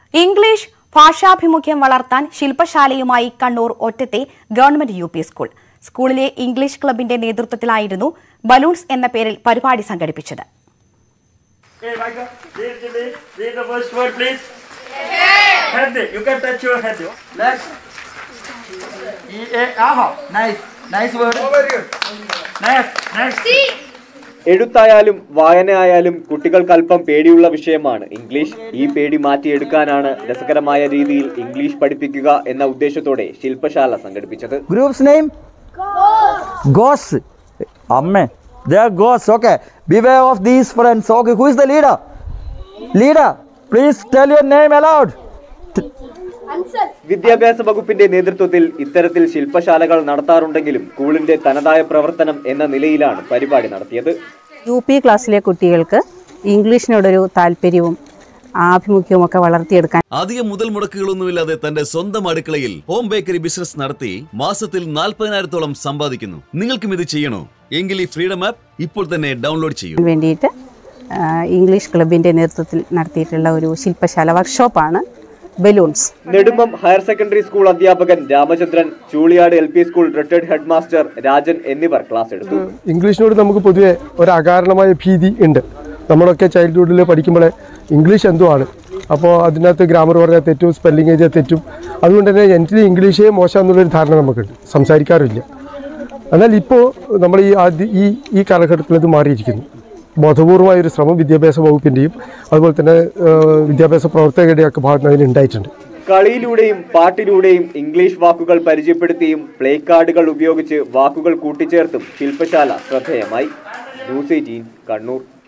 English ഭാഷാഭിമുഖ്യം വളർത്താൻ ശില്പശാലയുമായി കണ്ണൂർ ഒറ്റത്തെ ഗവൺമെന്റ് യു പി സ്കൂൾ സ്കൂളിലെ ഇംഗ്ലീഷ് ക്ലബിന്റെ നേതൃത്വത്തിലായിരുന്നു ബലൂൺസ് എന്ന പേരിൽ പരിപാടി സംഘടിപ്പിച്ചത് Okay, Michael, read the read, read the first word, please. Head. You can touch your head. Next. E A aha. Nice. Nice word. Next, next. എഴുത്തായാലും വായനയായാലും കുട്ടികൾക്ക് അല്പം പേടിയുള്ള വിഷയമാണ് ഇംഗ്ലീഷ് ഈ പേടി മാറ്റിയെടുക്കാനാണ് രസകരമായ രീതിയിൽ ഇംഗ്ലീഷ് പഠിപ്പിക്കുക എന്ന ഉദ്ദേശത്തോടെ ശില്പശാല സംഘടിപ്പിച്ചത് Group's name? Ghosts. Amme. They are ghosts. Okay. Beware of these friends. Okay. Who is the leader? Leader. Please tell your name aloud. വിദ്യാഭ്യാസ വകുപ്പിന്റെ നേതൃത്വത്തിൽ ഇത്തരത്തിൽ ശില്പശാലകൾ നടത്താറുണ്ടെങ്കിലും സ്കൂളിന്റെ തനതായ പ്രവർത്തനം എന്ന നിലയിലാണ് പരിപാടി നടത്തിയത് യു പി ക്ലാസ്സിലെ കുട്ടികൾക്ക് ഇംഗ്ലീഷിനോടൊരു താല്പര്യവും ആഭിമുഖ്യവും ഒക്കെ വളർത്തിയെടുക്കാൻ അധികം മുതൽ മുടക്കുകളൊന്നുമില്ലാതെ തന്റെ സ്വന്തം അടുക്കളയിൽ ഹോം ബേക്കറി ബിസിനസ് നടത്തി മാസത്തിൽ നാൽപ്പതിനായിരത്തോളം സമ്പാദിക്കുന്നു നിങ്ങൾക്കും ഇത് ചെയ്യണോ എങ്കിൽ ഈ ഫ്രീഡം ആപ്പ് ഇപ്പോൾ തന്നെ ഡൗൺലോഡ് ചെയ്യൂ വേണ്ടിയിട്ട് ആ, ഇംഗ്ലീഷ് ക്ലബിൻ്റെ നേതൃത്വത്തിൽ നടത്തിയിട്ടുള്ള ഒരു ശില്പശാല വർക്ക്ഷോപ്പാണ് balloons Nedumam higher secondary school അധ്യാപകൻ Ramachandran Chooliyad L P school retired head master Rajan എന്നിവർ ക്ലാസ് എടുത്തു ഇംഗ്ലീഷിനോട് നമുക്ക് പൊതുവെ ഒരു അകാരണമായ ഭീതി ഉണ്ട് നമ്മളൊക്കെ ചൈൽഡ്ഹുഡിൽ പഠിക്കുമ്പോൾ ഇംഗ്ലീഷ് എന്തോ ആണ് അപ്പോൾ അതിനകത്ത് ഗ്രാമർ പറഞ്ഞാൽ തെറ്റും സ്പെല്ലിംഗ് എഴുതിയാൽ തെറ്റും അതുകൊണ്ട് തന്നെ എനിക്ക് ഇംഗ്ലീഷേ മോശം എന്നുള്ളൊരു ധാരണ നമുക്കുണ്ട് സംസാരിക്കാറില്ല എന്നാൽ ഇപ്പോൾ നമ്മൾ ഈ ആദ്യ ഈ ഈ കാലഘട്ടത്തിൽ ഇത് മാറിയിരിക്കുന്നു ബോധപൂർവമായ ഒരു ശ്രമം വിദ്യാഭ്യാസ വകുപ്പിൻ്റെയും അതുപോലെ തന്നെ ഏഹ്, വിദ്യാഭ്യാസ പ്രവർത്തകരുടെയൊക്കെ ഭാഗത്ത് നിന്ന് അതിനുണ്ടായിട്ടുണ്ട് കളിയിലൂടെയും പാട്ടിലൂടെയും ഇംഗ്ലീഷ് വാക്കുകൾ പരിചയപ്പെടുത്തിയും പ്ലേ കാർഡുകൾ ഉപയോഗിച്ച് വാക്കുകൾ കൂട്ടിച്ചേർത്തും ശില്പശാല ശ്രദ്ധേയമായി ന്യൂസ് എയ്റ്റീൻ കണ്ണൂർ